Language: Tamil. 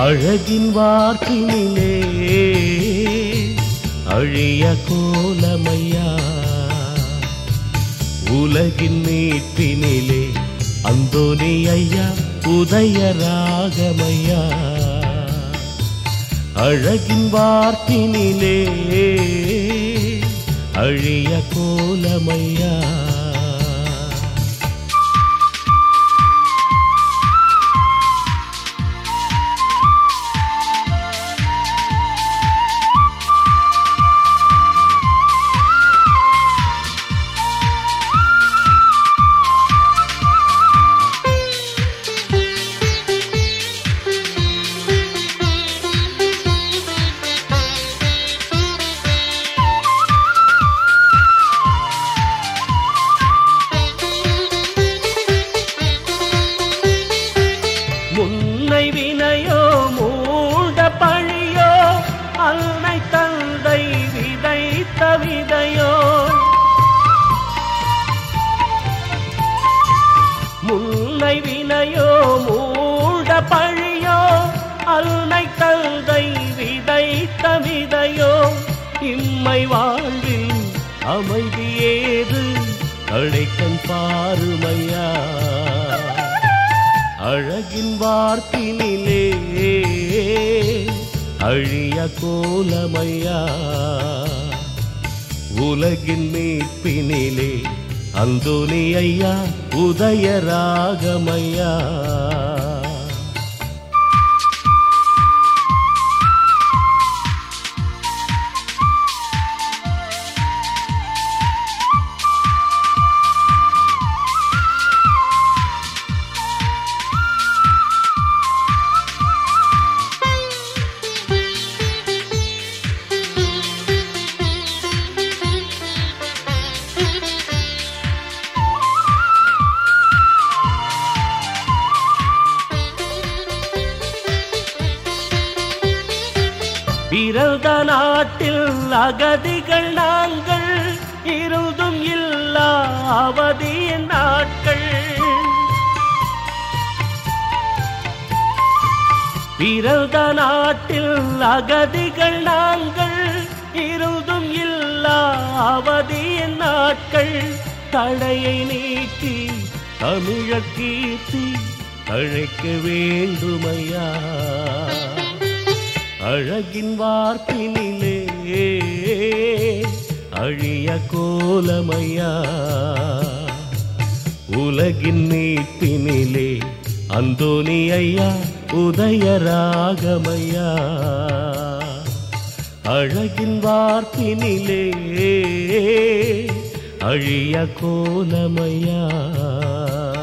அழகின் வார்த்தையிலே அழிய கோலமையா உலகின் மீட்பினிலே அந்தோனி ஐயா உதய ராகமையா அழகின் வார்த்தையிலே அழிய கோலமையா முன்னை வினையோ மூண்ட பழியோ அன்னை தந்தை விதைத்த விதையோ முன்னை வினையோ மூண்ட பழியோ அன்னை தந்தை விதைத்த விதையோ இம்மை வாழ்வில் அமைதி ஏது அழைக்கன் பாருமையா அழகின் வார்த்தையிலே அழிய கோலமையா உலகின் மீட்பினிலே அந்தோனி ஐயா உதய ராகமையா பிறந்த நாட்டில் அகதிகள் நாங்கள் இருந்தும் இல்லா அவதியின் நாட்கள் பிறந்த நாட்டில் அகதிகள் நாங்கள் இருந்தும் இல்லா அவதியின் நாட்கள் தடையை நீக்கி தமிழ கீர்த்தி அழைக்க வேண்டுமையா அழகின் வார்ப்பினிலே அழிய கோலமையா உலகின் மீட்பினிலே அந்தோனி ஐயா உதய ராகமையா அழகின் வார்ப்பினிலே அழிய கோலமையா